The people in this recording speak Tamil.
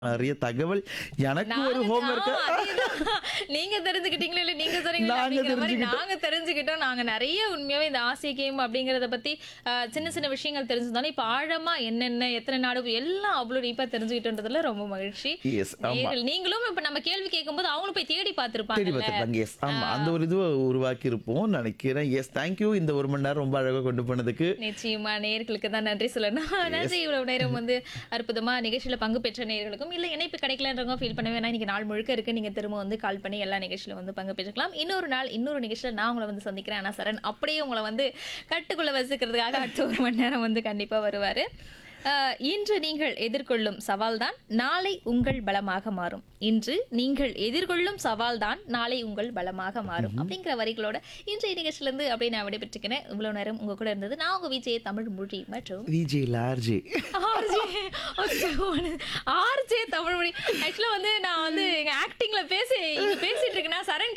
நிறைய தகவல் எனக்கு ஒரு நாங்க- ஹோம்ஒர்க் ஆ, அதேதான். நீங்க தெரிஞ்சுக்கிட்டீங்களா இல்ல நீங்க சொன்னீங்களா நாங்க அப்படிங்கிற மாதிரி தெரிஞ்சுக்கிட்டோம். நாங்க தெரிஞ்சுக்கிட்டோம் நாங்க நிறைய உண்மையாவே இந்த ஆசிய கேம் அப்படிங்கறத பத்தி ஆ, சின்ன சின்ன விஷயங்கள் தெரிஞ்சிருந்தாலும் இப்ப ஆழமா என்னென்ன எத்தனை நாடு எல்லாம் அவ்வளவு டீப்பா தெரிஞ்சுக்கிட்டோன்றதுல ரொம்ப மகிழ்ச்சி எஸ் ஆமா நேயர்கள், நீங்களும் இப்ப நம்ம கேள்வி கேட்கும்போது அவங்களும் போய் தேடி தேடி பார்த்திருப்பாங்க பார்த்துருப்பாங்க எஸ் ஆமா அந்த ஒரு இதுவை உருவாக்கி இருப்போம் நினைக்கிறேன் எஸ் தேங்க்யூ இந்த ஒரு மணி நேரம் ரொம்ப அழகா கொண்டு போனதுக்கு நிச்சயமா நேயர்களுக்கு தான் நன்றி சொல்லணும் நன்றி இவ்வளவு நேரம் வந்து அற்புதமா நிகழ்ச்சியில பங்கு பெற்ற நேயர்களுக்கும் இல்ல இணைப்பு கிடைக்கலன்றவங்க ஃபீல் பண்ண வேணாம் இன்னைக்கு நாள் முழுக்க இருக்கு நீங்க திரும்ப வந்து கால் பண்ணி எல்லா நிகழ்ச்சியில வந்து பங்கு பெற்றுக்கலாம் இன்னொரு நாள் இன்னொரு நிகழ்ச்சியில நான் உங்களை வந்து சந்திக்கிறேன் ஆனா சரண் அப்படியே உங்களை வந்து கட்டுக்குள்ள வசிக்கிறதுக்காக அடுத்த ஒரு மணி நேரம் வந்து கண்டிப்பா வருவாரு ஆஹ், இன்று நீங்கள் எதிர்கொள்ளும் சவால்தான் நாளை உங்கள் பலமாக மாறும் இன்று நீங்கள் எதிர்கொள்ளும் சவால்தான் நாளை உங்கள் பலமாக மாறும் அப்படிங்கிற வரிகளோட இன்றைய நிகழ்ச்சியில இருந்து அப்படியே நான் விடைபெற்றுக்கிறேன் இவ்வளவு நேரம் உங்க கூட இருந்தது நான் உங்க விஜய் தமிழ் மொழி மற்றும் விஜய் லார்ஜி ஆர்ஜே ஆர்ஜே தமிழ் மொழி ஆக்சுவலா வந்து நான் வந்து எங்க ஆக்டிங்ல பேசி இங்க பேசிட்டு இருக்கேன்னா சரண்